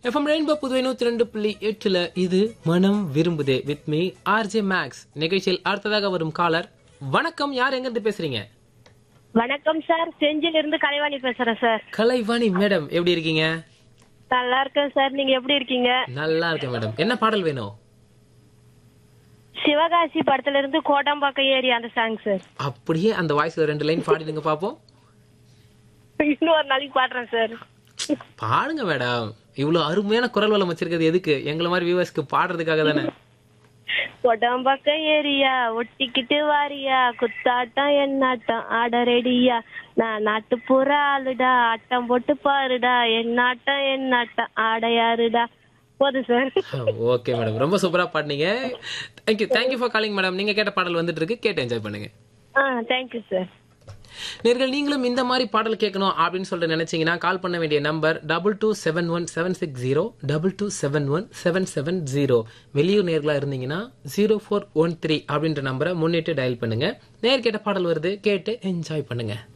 FM rainbow Puduvai நூத்தி ரெண்டு புள்ளி எட்டுல இது மனம் விரும்புதே வித் மீ ஆர்ஜே மேக்ஸ் நிகழ்ச்சியில் அடுத்ததாக வரும் காலர் வணக்கம் யார் எங்க இருந்து பேசுறீங்க வணக்கம் சார் செஞ்சில இருந்து கலைவாணி பேசுறேன் சார் கலைவாணி மேடம் எப்படி இருக்கீங்க நல்லா இருக்கேன் சார் நீங்க எப்படி இருக்கீங்க நல்லா இருக்கேன் மேடம் என்ன பாடல் வேணும் சிவகாசி படத்துல இருந்து கோடம்பாக்கம் ஏரி அந்த சாங் சார் அப்படியே அந்த வாய்ஸ்ல ரெண்டு லைன் பாடிடுங்க பாப்போம் இன்னும் ஒரு நாளைக்கு பாடுறேன் சார் பாடுங்க மேடம் இவ்வளவு அருமையான குரல் வளம் வச்சிருக்கிறது எதுக்கு எங்களை மாதிரி வியூவர்ஸ்க்கு பாடுறதுக்காக தானே கோடம்பாக்கம் ஏரியா ஒட்டிக்கிட்டு வாரியா குத்தாட்டம் என்னாட்டம் ஆட ரெடியா நான் நாட்டுப்புற ஆளுடா ஆட்டம் போட்டு பாருடா என்னாட்டம் என்னாட்டம் ஆட யாருடா போதும் சார் ஓகே மேடம் ரொம்ப சூப்பரா பாடினீங்க thank you thank you for calling madam நீங்க கேட்ட பாடல் வந்துட்டு இருக்கு கேட்டு என்ஜாய் பண்ணுங்க ஆ தேங்க்யூ சார் நேர்கள் நீங்களும் இந்த மாதிரி பாடல் கேட்கணும் அப்படின்னு சொல்லிட்டு நினைச்சீங்கன்னா கால் பண்ண வேண்டிய number double two seven one seven six zero double two seven one seven seven zero வெளியூர் நேர்களா இருந்தீங்கன்னா ஜீரோ ஃபோர் ஒன் த்ரீ அப்படின்ற நம்பரை முன்னிட்டு டயல் பண்ணுங்க நேர் கேட்ட பாடல் வருது கேட்டு என்ஜாய் பண்ணுங்க